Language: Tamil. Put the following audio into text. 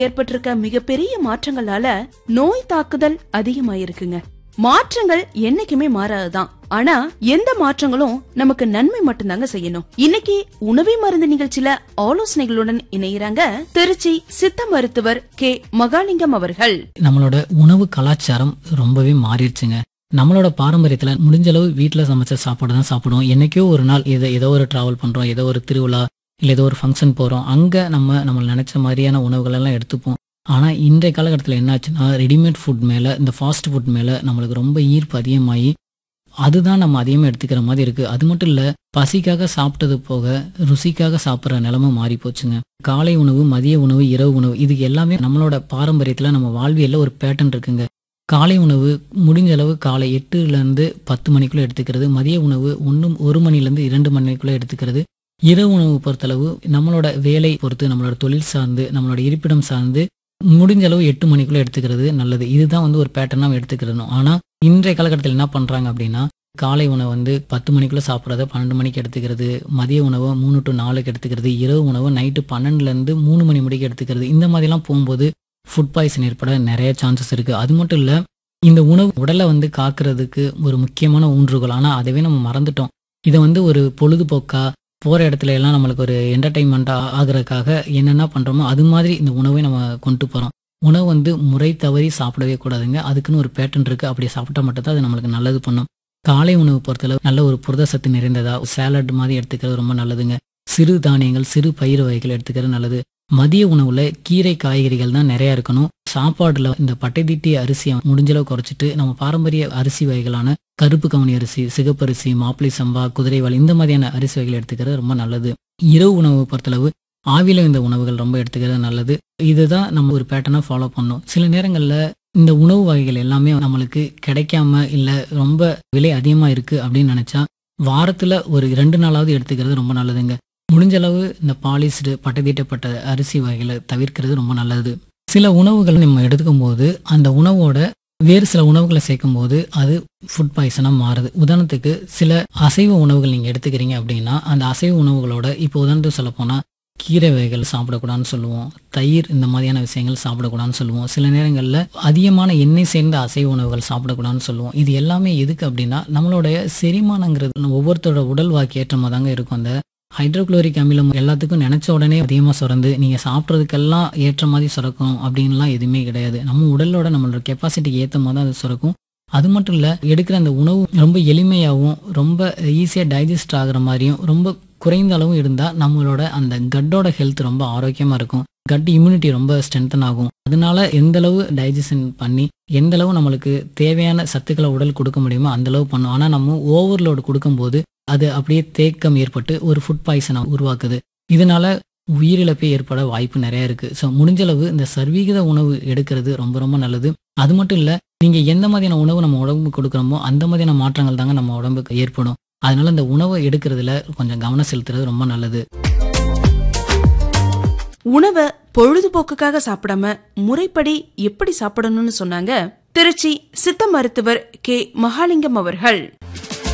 ஏற்பட்டிருக்க மிகப்பெரிய மாற்றங்களால நோய் தாக்குதல் அதிகமாயிருக்குங்க மாற்றங்கள் என்னைக்குமே மாறாதுதான் ஆனா எந்த மாற்றங்களும் நமக்கு நன்மை மட்டும்தாங்க செய்யணும் இன்னைக்கு உணவே மருந்து நிகழ்ச்சியில ஆலோசனைகளுடன் இணையறாங்க திருச்சி சித்த மருத்துவர் கே மகாலிங்கம் அவர்கள் நம்மளோட உணவு கலாச்சாரம் ரொம்பவே மாறிடுச்சுங்க நம்மளோட பாரம்பரியத்துல முடிஞ்ச அளவு வீட்டில் சமைச்ச சாப்பாடு தான் சாப்பிடுவோம் என்னைக்கோ ஒரு நாள் இதை ஏதோ ஒரு டிராவல் பண்றோம் ஏதோ ஒரு திருவிழா இல்லை ஏதோ ஒரு ஃபங்க்ஷன் போறோம் அங்க நம்ம நம்ம நினைச்ச மாதிரியான உணவுகள் எல்லாம் எடுத்துப்போம் ஆனா இன்றைய காலகட்டத்தில் என்னாச்சுன்னா ரெடிமேட் ஃபுட் மேல இந்த ஃபாஸ்ட் ஃபுட் மேல நம்மளுக்கு ரொம்ப ஈர்ப்பு அதிகமாகி அதுதான் நம்ம அதிகமாக எடுத்துக்கிற மாதிரி இருக்கு அது மட்டும் இல்ல பசிக்காக சாப்பிட்டது போக ருசிக்காக சாப்பிட்ற நிலைமை மாறி போச்சுங்க காலை உணவு மதிய உணவு இரவு உணவு இதுக்கு எல்லாமே நம்மளோட பாரம்பரியத்துல நம்ம வாழ்வியல்ல ஒரு பேட்டர்ன் இருக்குங்க காலை உணவு முடிஞ்ச அளவு காலை எட்டுல இருந்து பத்து மணிக்குள்ள எடுத்துக்கிறது மதிய உணவு ஒன்று ஒரு மணில இருந்து இரண்டு மணிக்குள்ள எடுத்துக்கிறது இரவு உணவு பொறுத்தளவு நம்மளோட வேலை பொறுத்து நம்மளோட தொழில் சார்ந்து நம்மளோட இருப்பிடம் சார்ந்து முடிஞ்ச அளவு எட்டு மணிக்குள்ள எடுத்துக்கிறது நல்லது இதுதான் வந்து ஒரு பேட்டர்னாக எடுத்துக்கிறணும் ஆனா இன்றைய காலகட்டத்தில் என்ன பண்றாங்க அப்படின்னா காலை உணவு வந்து பத்து மணிக்குள்ள சாப்பிட்றத பன்னெண்டு மணிக்கு எடுத்துக்கிறது மதிய உணவை மூணு டு நாலுக்கு எடுத்துக்கிறது இரவு உணவை நைட்டு பன்னெண்டுல இருந்து மூணு மணி முடிக்கு எடுத்துக்கிறது இந்த மாதிரிலாம் போகும்போது ஃபுட் பாய்சன் ஏற்பட நிறைய சான்சஸ் இருக்கு அது மட்டும் இல்ல இந்த உணவு உடலை வந்து காக்கிறதுக்கு ஒரு முக்கியமான ஊன்றுகோல் ஆனா அதவே நம்ம மறந்துட்டோம் இதை வந்து ஒரு பொழுதுபோக்கா போற இடத்துல எல்லாம் நம்மளுக்கு ஒரு என்டர்டைன்மெண்ட்டா ஆகுறதுக்காக என்னென்ன பண்றோமோ அது மாதிரி இந்த உணவை நம்ம கொண்டு போறோம் உணவு வந்து முறை தவறி சாப்பிடவே கூடாதுங்க அதுக்குன்னு ஒரு பேட்டர்ன் இருக்கு அப்படி சாப்பிட்டா மட்டும்தான் அது நம்மளுக்கு நல்லது பண்ணும் காலை உணவு பொறுத்தளவு நல்ல ஒரு புரத சத்து நிறைந்ததா சாலட் மாதிரி எடுத்துக்கிறது ரொம்ப நல்லதுங்க சிறு தானியங்கள் சிறு பயிர் வகைகள் எடுத்துக்கிறது நல்லது மதிய உணவுல கீரை காய்கறிகள் தான் நிறைய இருக்கணும் சாப்பாடுல இந்த பட்டை தீட்டி அரிசியை முடிஞ்சளவு குறைச்சிட்டு நம்ம பாரம்பரிய அரிசி வகைகளான கருப்பு கவுனி அரிசி சிகப்பரிசி மாப்பிளை சம்பா குதிரைவால் இந்த மாதிரியான அரிசி வகைகள் எடுத்துக்கிறது ரொம்ப நல்லது இரவு உணவு பொறுத்தளவு ஆவில இந்த உணவுகள் ரொம்ப எடுத்துக்கிறது நல்லது இதுதான் நம்ம ஒரு பேட்டர்னா ஃபாலோ பண்ணணும் சில நேரங்கள்ல இந்த உணவு வகைகள் எல்லாமே நம்மளுக்கு கிடைக்காம இல்ல ரொம்ப விலை அதிகமா இருக்கு அப்படின்னு நினைச்சா வாரத்துல ஒரு ரெண்டு நாளாவது எடுத்துக்கிறது ரொம்ப நல்லதுங்க முடிஞ்ச அளவு இந்த பாலிஸ்டு பட்டதீட்டப்பட்ட அரிசி வகைகளை தவிர்க்கிறது ரொம்ப நல்லது சில உணவுகள் நம்ம எடுத்துக்கும் போது அந்த உணவோட வேறு சில உணவுகளை சேர்க்கும் போது அது ஃபுட் பாய்சனாக மாறுது உதாரணத்துக்கு சில அசைவ உணவுகள் நீங்கள் எடுத்துக்கிறீங்க அப்படின்னா அந்த அசைவ உணவுகளோட இப்போ உதாரணத்துக்கு சொல்ல போனால் கீரை வகைகள் சாப்பிடக்கூடாதுன்னு சொல்லுவோம் தயிர் இந்த மாதிரியான விஷயங்கள் சாப்பிடக்கூடாதுன்னு சொல்லுவோம் சில நேரங்களில் அதிகமான எண்ணெய் சேர்ந்த அசைவ உணவுகள் சாப்பிடக்கூடாதுன்னு சொல்லுவோம் இது எல்லாமே எதுக்கு அப்படின்னா நம்மளுடைய செரிமானங்கிறது ஒவ்வொருத்தரோட உடல் வாக்கு ஏற்றமாக தாங்க இருக்கும் அந்த ஹைட்ரோகுளோரிக் அமிலம் எல்லாத்துக்கும் நினைச்ச உடனே அதிகமாக சுரந்து நீங்கள் சாப்பிட்றதுக்கெல்லாம் ஏற்ற மாதிரி சுரக்கும் அப்படின்லாம் எதுவுமே கிடையாது நம்ம உடலோட நம்மளோட கெப்பாசிட்டிக்கு ஏற்ற மாதிரி தான் அது சுரக்கும் அது மட்டும் இல்லை எடுக்கிற அந்த உணவு ரொம்ப எளிமையாகவும் ரொம்ப ஈஸியாக டைஜஸ்ட் ஆகுற மாதிரியும் ரொம்ப குறைந்த அளவும் இருந்தால் நம்மளோட அந்த கட்டோட ஹெல்த் ரொம்ப ஆரோக்கியமாக இருக்கும் கட் இம்யூனிட்டி ரொம்ப ஸ்ட்ரென்தன் ஆகும் அதனால எந்த அளவு டைஜஷன் பண்ணி எந்த அளவு நம்மளுக்கு தேவையான சத்துக்களை உடல் கொடுக்க முடியுமோ அந்த அளவு பண்ணும் ஆனால் நம்ம ஓவர்லோடு கொடுக்கும்போது அது அப்படியே தேக்கம் ஏற்பட்டு ஒரு ஃபுட் பாய்சனை உருவாக்குது இதனால உயிரிழப்பே ஏற்பட வாய்ப்பு நிறைய இருக்கு ஸோ முடிஞ்சளவு இந்த சர்வீகித உணவு எடுக்கிறது ரொம்ப ரொம்ப நல்லது அது மட்டும் இல்ல நீங்க எந்த மாதிரியான உணவு நம்ம உடம்புக்கு கொடுக்குறோமோ அந்த மாதிரியான மாற்றங்கள் தாங்க நம்ம உடம்புக்கு ஏற்படும் அதனால இந்த உணவை எடுக்கிறதுல கொஞ்சம் கவனம் செலுத்துறது ரொம்ப நல்லது உணவை பொழுதுபோக்குக்காக சாப்பிடாம முறைப்படி எப்படி சாப்பிடணும்னு சொன்னாங்க திருச்சி சித்த மருத்துவர் கே மகாலிங்கம் அவர்கள்